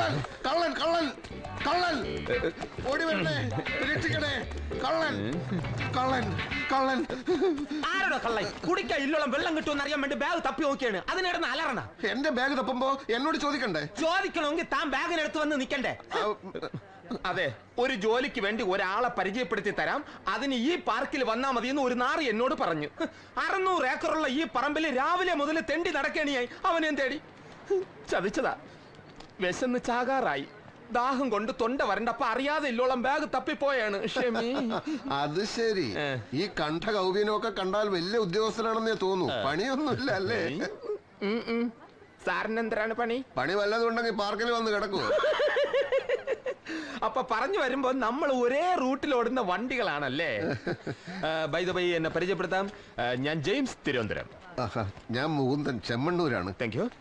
കള്ളൻ കള്ളൻ കള്ളൻ കള്ളൻ ഓടി വരണേ രക്ഷിക്കണേ കള്ളൻ കള്ളൻ കള്ളൻ ആരോടാ കള്ളൻ കുടിക്കാൻ ഇല്ലോളം വെള്ളം കിട്ടുമെന്ന് അറിയാൻ വേണ്ടി ബാഗ് തപ്പി നോക്കിയാണ് അതിനിടന്ന് അലറണ എന്റെ ബാഗ് തപ്പുമ്പോ എന്നോട് ചോദിക്കണ്ടേ ചോദിക്കണമെങ്കിൽ താൻ ബാഗിനടുത്ത് വന്ന് നിക്കണ്ടേ ആ, അതെ ഒരു ജോലിക്ക് വേണ്ടി ഒരാളെ പരിചയപ്പെടുത്തി തരാം അതിന് ഈ പാർക്കിൽ വന്നാ മതി എന്ന് ഒരു നാറി എന്നോട് പറഞ്ഞു അറുന്നൂറ് ഏക്കറുള്ള ഈ പറമ്പിൽ രാവിലെ മുതൽ തെണ്ടി നടക്കേണിയായി അവനെയും തേടി ചതിച്ചതാ വിശന്ന് ചാകാറായി ദാഹം കൊണ്ട് തൊണ്ട വരണ്ടപ്പ അറിയാതെ ഇല്ലോളം ബാഗ് തപ്പിപ്പോയാണ് ക്ഷമി അത് ശരി ഏ. ഈ കണ്ഠ കൗപീനമൊക്കെ കണ്ടാൽ വലിയ ഉദ്യോഗസ്ഥനാണെന്നേ തോന്നുന്നു പണിയൊന്നുമില്ല അല്ലേ ഉം, ഉം. സാറിന് എന്തിനാണ് പണി പണി വല്ലതും ഉണ്ടെങ്കിൽ പാർക്കിൽ വന്ന് കിടക്കുവോ അപ്പൊ പറഞ്ഞു വരുമ്പോ നമ്മൾ ഒരേ റൂട്ടിൽ ഓടുന്ന വണ്ടികളാണല്ലേ ബൈ ദ ബൈ എന്നെ പരിചയപ്പെടുത്താം ആ, ഞാൻ ജെയിംസ് തിരുവനന്തപുരം ആഹാ, ഞാൻ മുകുന്ദൻ ചെമ്മണ്ണൂരാണ് താങ്ക് യു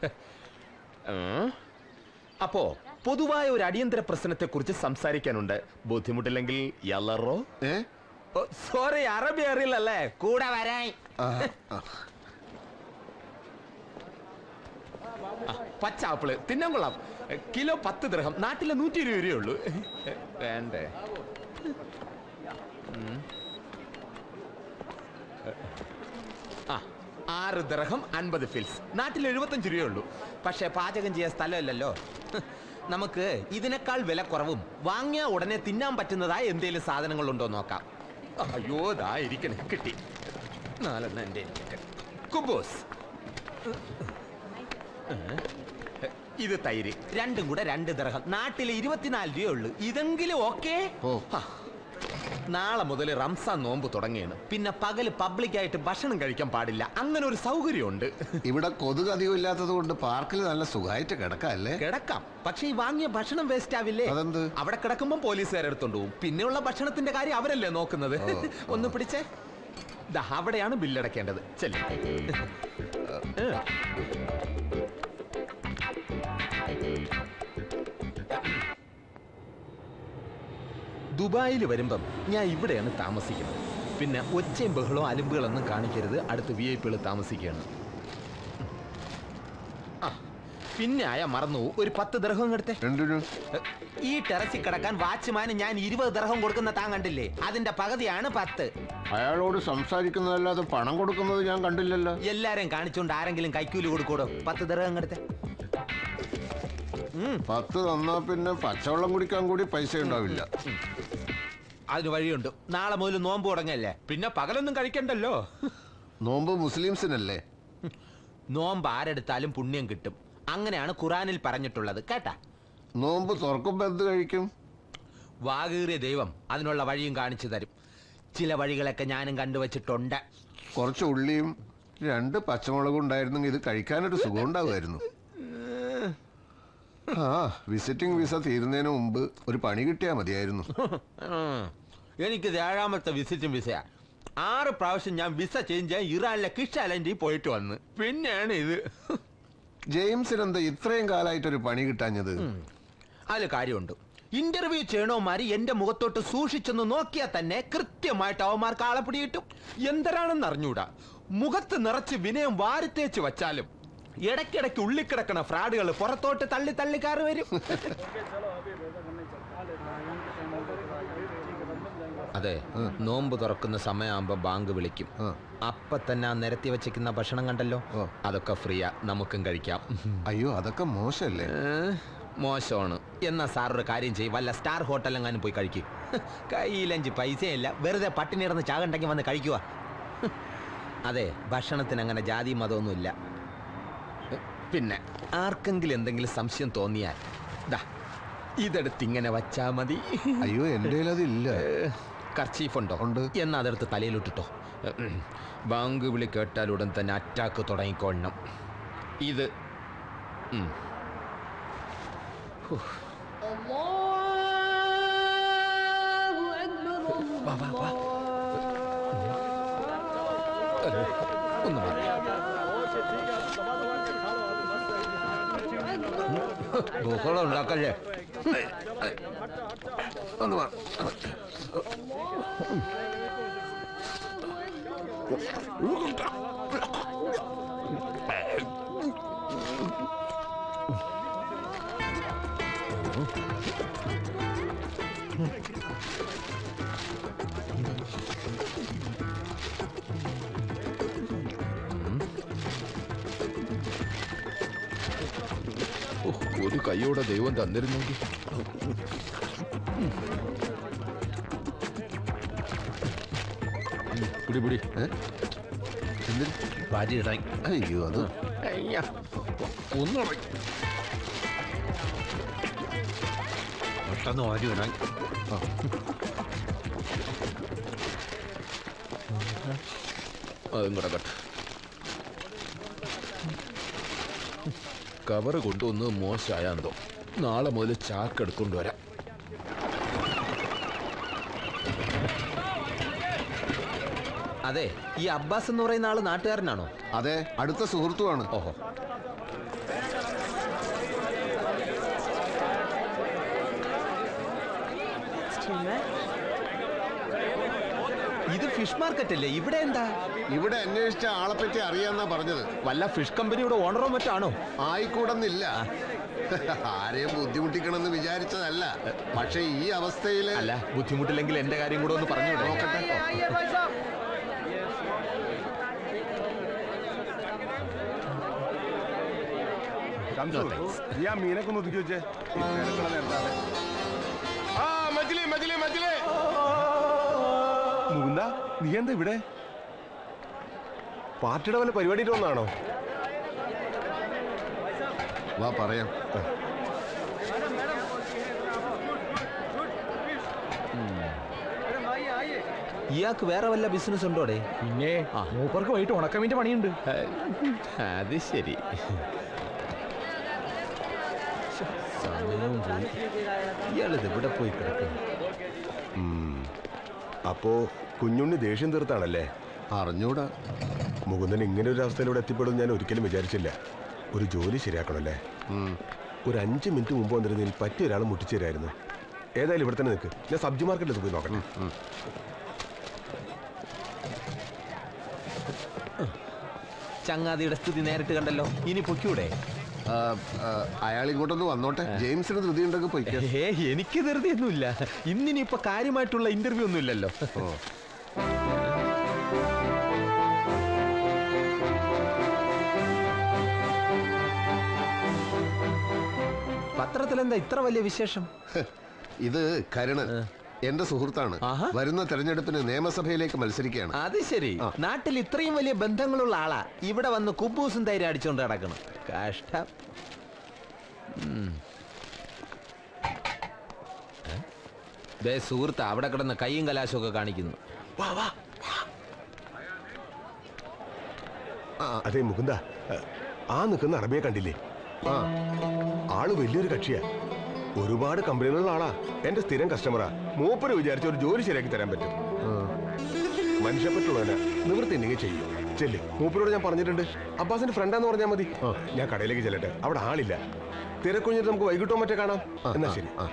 അപ്പോ പൊതുവായ ഒരു അടിയന്തര പ്രശ്നത്തെ കുറിച്ച് സംസാരിക്കാനുണ്ട് ബുദ്ധിമുട്ടില്ലെങ്കിൽ യലറോ ഏ സോറി അറബി അറിയില്ലല്ലേ കൂടെ വരാൻ ആ, ആ. ആ, പച്ച ആപ്പിള് തിന്നാൻ കൊള്ളാം കിലോ പത്ത് ദൃഹം നാട്ടിലെ നൂറ്റി ഇരുപത് രൂപയേ ഉള്ളൂ വേണ്ടേ ഉം. ആ ആറ് ദർഹം അൻപത് ഫിൽസ് നാട്ടിൽ എഴുപത്തഞ്ച് രൂപയേ ഉള്ളൂ പക്ഷേ പാചകം ചെയ്യാൻ സ്ഥലമില്ലല്ലോ നമുക്ക് ഇതിനേക്കാൾ വില കുറവും വാങ്ങിയ ഉടനെ തിന്നാൻ പറ്റുന്നതായ എന്തെങ്കിലും സാധനങ്ങളുണ്ടോ നോക്കാം അയ്യോ ദാ ഇരിക്കണേ കിട്ടി നാലെണ്ണം എൻ്റെ ഇരിക്കട്ടെ. കുബൂസ് ഇത് തൈര് രണ്ടും കൂടെ രണ്ട് ദർഹം നാട്ടിലെ ഇരുപത്തിനാല് രൂപയേ ഉള്ളൂ ഇതെങ്കിലും ഓക്കേ ഓ നാളെ മുതൽ റംസാൻ നോമ്പ് തുടങ്ങിയാണ് പിന്നെ പകല് പബ്ലിക്കായിട്ട് ഭക്ഷണം കഴിക്കാൻ പാടില്ല അങ്ങനെ ഒരു സൗകര്യമുണ്ട് ഇവിടെ കൊതുക് അധികം ഇല്ലാത്തത് കൊണ്ട് പാർക്കിൽ നല്ല സുഖമായിട്ട് കിടക്കാം അല്ലേ കിടക്കാം പക്ഷെ ഈ വാങ്ങിയ ഭക്ഷണം വേസ്റ്റ് ആവില്ലേ അതെന്ത്? അവിടെ കിടക്കുമ്പോൾ പോലീസുകാരെടുത്തോണ്ട് പോകും പിന്നെയുള്ള ഭക്ഷണത്തിന്റെ കാര്യം അവരല്ലേ നോക്കുന്നത് ഒന്ന് പിടിച്ചേ ദാ അവിടെയാണ് ബില്ലടക്കേണ്ടത് ചെല്ലു ദുബായിൽ വരുമ്പം ഞാൻ ഇവിടെയാണ് താമസിക്കുന്നത് പിന്നെ ഒച്ചയും ബഹളവും അലുമ്പുകളൊന്നും കാണിക്കരുത് അടുത്ത് വി ഐ പികൾ താമസിക്കുകയാണ് ആ പിന്നെ ആയ മറന്നു ഒരു പത്ത് ദർഹം എടുത്തേ രണ്ടിനും ഈ ടെറസിൽ കിടക്കാൻ വാച്ച്മാന് ഞാൻ ഇരുപത് ദർഹം കൊടുക്കുന്ന താൻ കണ്ടില്ലേ അതിന്റെ പകുതിയാണ് പത്ത് അയാളോട് സംസാരിക്കുന്നതല്ലാതെ പണം കൊടുക്കുന്നത് ഞാൻ കണ്ടില്ലല്ലോ എല്ലാരെയും കാണിച്ചുകൊണ്ട് ആരെങ്കിലും കൈക്കൂലി കൊടുക്കൂടോ പത്ത് ദർഹം എടുത്തേ പത്ത് തന്നാ പിന്നെ പച്ചവെള്ളം കുടിക്കാൻ കൂടി പൈസ ഉണ്ടാവില്ല അതിന് വഴിയുണ്ട് നാളെ മുതൽ നോമ്പ് തുടങ്ങല്ലേ പിന്നെ പകലൊന്നും കഴിക്കണ്ടല്ലോ നോമ്പ് മുസ്ലിംസിനല്ലേ നോമ്പ് ആരെടുത്താലും പുണ്യം കിട്ടും അങ്ങനെയാണ് ഖുറാനിൽ പറഞ്ഞിട്ടുള്ളത് കേട്ടാ നോമ്പ് തുറക്കുമ്പോ എന്ത് കഴിക്കും വാകേറിയ ദൈവം അതിനുള്ള വഴിയും കാണിച്ചു തരും ചില വഴികളൊക്കെ ഞാനും കണ്ടുവച്ചിട്ടുണ്ട് കുറച്ച് ഉള്ളിയും രണ്ട് പച്ചമുളകും ഉണ്ടായിരുന്നെങ്കിൽ ഇത് കഴിക്കാനൊരു സുഖം ഉണ്ടാവുമായിരുന്നു ആ വിസിറ്റിംഗ് വിസ തീരുന്നതിന് മുമ്പ് ഒരു പണി കിട്ടിയാൽ മതിയായിരുന്നു ഉം. എനിക്ക് ഇത് ഏഴാമത്തെ വിസിറ്റും വിസയാ ആറ് പ്രാവശ്യം ഞാൻ വിസ ചേഞ്ച് ചെയ്യാൻ ഇറാനിലെ കിഷ് ഐലൻഡിൽ പോയിട്ട് വന്ന് പിന്നെയാണ് ഇത് ജെയിംസിന് എന്താ ഇത്രയും കാലമായിട്ടൊരു പണി കിട്ടാഞ്ഞത് അതിൽ കാര്യമുണ്ട് ഇന്റർവ്യൂ ചെയ്യണവന്മാര് എന്റെ മുഖത്തോട്ട് സൂക്ഷിച്ചൊന്ന് നോക്കിയാൽ തന്നെ കൃത്യമായിട്ട് അവന്മാർക്ക് ആളെ പിടികിട്ടും എന്തരാണെന്ന് അറിഞ്ഞൂടാ മുഖത്ത് നിറച്ച് വിനയം വാരിത്തേച്ച് വച്ചാലും ഇടയ്ക്കിടയ്ക്ക് ഉള്ളിക്കിടക്കണ ഫ്രാഡുകൾ പുറത്തോട്ട് തള്ളി തള്ളിക്കാറ് വരും അതെ നോമ്പ് തുറക്കുന്ന സമയമാകുമ്പോ ബാങ്ക് വിളിക്കും ആ. അപ്പൊ തന്നെ ആ നിരത്തി വെച്ചിരിക്കുന്ന ഭക്ഷണം കണ്ടല്ലോ ഓ. അതൊക്കെ ഫ്രീയാ നമുക്കും കഴിക്കാം അയ്യോ അതൊക്കെ മോശമല്ലേ ഏ, മോശമാണ് എന്നാ സാർ ഒരു കാര്യം ചെയ്യും വല്ല സ്റ്റാർ ഹോട്ടലെങ്ങാനും പോയി കഴിക്കും കയ്യിലഞ്ച് പൈസയില്ല വെറുതെ പട്ടിണി ഇടന്ന് ചാകണ്ടെങ്കിൽ വന്ന് കഴിക്കുക അതെ ഭക്ഷണത്തിന് അങ്ങനെ ജാതി മതമൊന്നുമില്ല പിന്നെ ആർക്കെങ്കിലും എന്തെങ്കിലും സംശയം തോന്നിയാൽ ദാ ഇതെടുത്ത് ഇങ്ങനെ വച്ചാ മതി അയ്യോ എൻ്റെ അതില്ല കർച്ചീഫ് ഉണ്ടോ ഉണ്ട്. എന്നാ അതെടുത്ത് തലയിലിട്ടിട്ടോ ഉം. ബാങ്ക് വിളി കേട്ടാൽ ഉടൻ തന്നെ അറ്റാക്ക് തുടങ്ങിക്കൊള്ളണം ഇത് ഉം. വാ, വാ, വാ. അല്ല, ഒന്ന് മാറി ബഹളം ഉണ്ടാക്കല്ലേ ഒന്ന് മാറ്. ഓ, ഒരു കൈയോടെ ദൈവം തന്നിരുന്നെങ്കിൽ പിടി പിടി എന്തിന് ഭാര്യ അയ്യോ അത് ഒന്നുറങ്ങി പെട്ടെന്ന് വാരി വരാൻ അതും കിടക്കട്ടെ കവറ് കൊണ്ടുവന്ന് മോശമായാന്തോ നാളെ മുതൽ ചാക്ക് എടുക്കൊണ്ട് വരാം അതെ ഈ അബ്ബാസ് എന്ന് പറയുന്ന ആള് നാട്ടുകാരനാണോ അതെ അടുത്ത സുഹൃത്തുമാണ് ഓഹോ ഇത് ഫിഷ് മാർക്കറ്റ് അല്ലേ ഇവിടെ എന്താ ഇവിടെ അന്വേഷിച്ച ആളെ പറ്റി അറിയാന്നാ പറഞ്ഞത് വല്ല ഫിഷ് കമ്പനിയുടെ ഓണറോ മറ്റാണോ ആയിക്കൂടെന്നില്ല ആരെയും ബുദ്ധിമുട്ടിക്കണമെന്ന് വിചാരിച്ചതല്ല പക്ഷെ ഈ അവസ്ഥയില് അല്ല ബുദ്ധിമുട്ടില്ലെങ്കിൽ എന്റെ കാര്യം കൂടെ ഒന്ന് പറഞ്ഞു നോക്കട്ടെ ശംസു, നീ ആ മീനൊക്കെ ഒന്ന് ഒതുക്കി വെച്ചേ ഈ തിരക്കുള്ള നേരത്താണ്. ആ മജിലി മജിലി മജിലി മുകുന്ദ നീ എന്താ ഇവിടെ പാർട്ടിയുടെ വല്ല പരിപാടിയിട്ട് വന്നാണോ വാ പറയാം ഇയാൾക്ക് വേറെ വല്ല ബിസിനസ് ഉണ്ടോടെ പിന്നെ ആ. മൂപ്പർക്ക് വൈകിട്ട് ഉണക്കമീൻ്റെ പണിയുണ്ട് അത് ശരി സമയവും പോയി ഇയാളിത് ഇവിടെ പോയി കിടക്കുന്നു അപ്പോ കുഞ്ഞുണ്ണി ദേഷ്യം തീർത്താണല്ലേ അറിഞ്ഞൂടാ മുകുന്ദൻ ഇങ്ങനെ ഒരു അവസ്ഥയിലൂടെ എത്തിപ്പെടും ഞാൻ ഒരിക്കലും വിചാരിച്ചില്ല ഒരു ജോലി ശരിയാക്കണമല്ലേ ഉം. ഒരു അഞ്ച് മിനിറ്റ് മുമ്പ് വന്നിരുന്നതിൽ പറ്റിയ ഒരാൾ മുട്ടിച്ചേരായിരുന്നു ഏതായാലും ഇവിടെ തന്നെ നിൽക്ക് ഞാൻ സബ്ജി മാർക്കറ്റിൽ പോയി നോക്കട്ടെ ചങ്ങാതിയുടെ സ്ഥിതി നേരിട്ട് കണ്ടല്ലോ ഇനി പൊക്കൂടെ ആ, ആ, അയാൾ ഇങ്ങോട്ടൊന്ന് വന്നോട്ടെ ജെയിംസിന് ധൃതി ഉണ്ടെങ്കിൽ പോയിക്കോ ഏ എനിക്ക് ധൃതിയൊന്നുമില്ല ഇന്നിനിപ്പോ കാര്യമായിട്ടുള്ള ഇന്റർവ്യൂ ഒന്നും ഇല്ലല്ലോ ഓ. പത്രത്തിൽ എന്താ ഇത്ര വലിയ വിശേഷം ഇത് കരുണൻ എന്റെ സുഹൃത്താണ് ആഹാ. വരുന്ന തെരഞ്ഞെടുപ്പിന് നിയമസഭയിലേക്ക് മത്സരിക്കുകയാണ് അത് ശരി നാട്ടിൽ ഇത്രയും വലിയ ബന്ധങ്ങളുള്ള ആളാ ഇവിടെ വന്ന് കുബൂസും തൈര് അടിച്ചോണ്ട് കിടക്കണം കഷ്ടം ഉം. ഏ? ദേ സുഹൃത്ത് അവിടെ കിടന്ന് കൈയും കലാശവും ഒക്കെ കാണിക്കുന്നു അതെ മുകുന്ദ ആ നിൽക്കുന്ന അറബിയെ കണ്ടില്ലേ ആ ആള് വലിയൊരു കക്ഷിയാ ഒരുപാട് കമ്പനികളുള്ള ആളാ എന്റെ സ്ഥിരം കസ്റ്റമറാ മൂപ്പര് വിചാരിച്ച ഒരു ജോലി ശരിയാക്കി തരാൻ പറ്റും മനുഷ്യപ്പറ്റുള്ളവനാ നിവൃത്തി ഉണ്ടെങ്കിൽ ചെയ്യും ചെല്ല് മൂപ്പരോട് ഞാൻ പറഞ്ഞിട്ടുണ്ട് അബ്ബാസിന്റെ ഫ്രണ്ടാന്ന് പറഞ്ഞാൽ മതി ഞാൻ കടയിലേക്ക് ചെല്ലട്ടെ അവിടെ ആളില്ല തിരക്കുഞ്ഞിട്ട് നമുക്ക് വൈകിട്ടോ മറ്റേ കാണാം എന്നാ ശരി ആ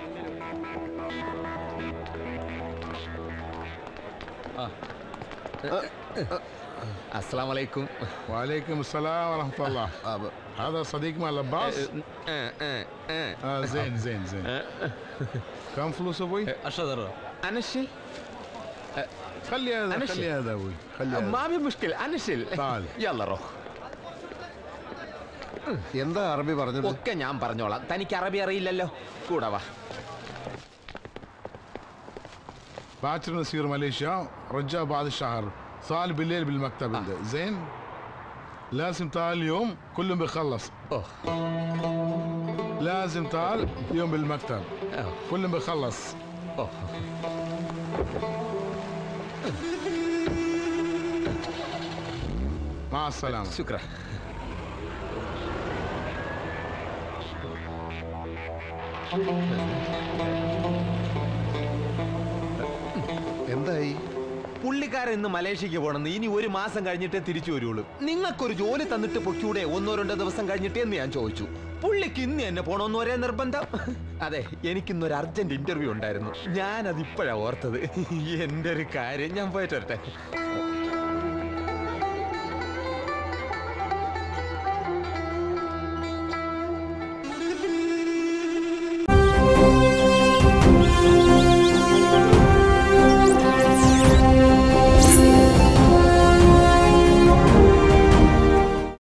അസ്സാം വലൈക്കും وعليكم السلام ورحمة الله ആ, ബ- هذا صديق مال عباس آه زين زين زين كم فلوس ابوي؟ അനഷിൽ خلي هذا أنا خلي شيء. هذا ابوي خلي هذا മാമി മുഷ്കിൽ അനഷിൽ تعال യല്ലറോ എന്താ അറബി പറഞ്ഞത് ഒക്കെ ഞാൻ പറഞ്ഞോളാം തനിക്ക് അറബി അറിയില്ലല്ലോ കൂടെ വാ باكر نسير ماليزيا رجاء بعد الشهر صال بالليل بالمكتب عنده زين لازم تعال اليوم كلهم بيخلص ഓ لازم تعال يوم بالمكتب ഓ كلهم بيخلص ഓ مع السلامة ശുക്ര എന്തായി പുള്ളിക്കാരൻ ഇന്ന് മലേഷ്യക്ക് പോണെന്ന് ഇനി ഒരു മാസം കഴിഞ്ഞിട്ടേ തിരിച്ചു വരുള്ളൂ നിങ്ങൾക്കൊരു ജോലി തന്നിട്ട് പൊക്കൂടെ ഒന്നോ രണ്ടോ ദിവസം കഴിഞ്ഞിട്ട് എന്ന് ഞാൻ ചോദിച്ചു പുള്ളിക്ക് ഇന്ന് എന്നെ പോണോന്ന് ഒരേ നിർബന്ധം അതെ എനിക്കിന്നൊരു അർജന്റ് ഇന്റർവ്യൂ ഉണ്ടായിരുന്നു ഞാനത് ഇപ്പോഴാ ഓർത്തത് എന്റെ ഒരു കാര്യം ഞാൻ പോയിട്ട് വരട്ടെ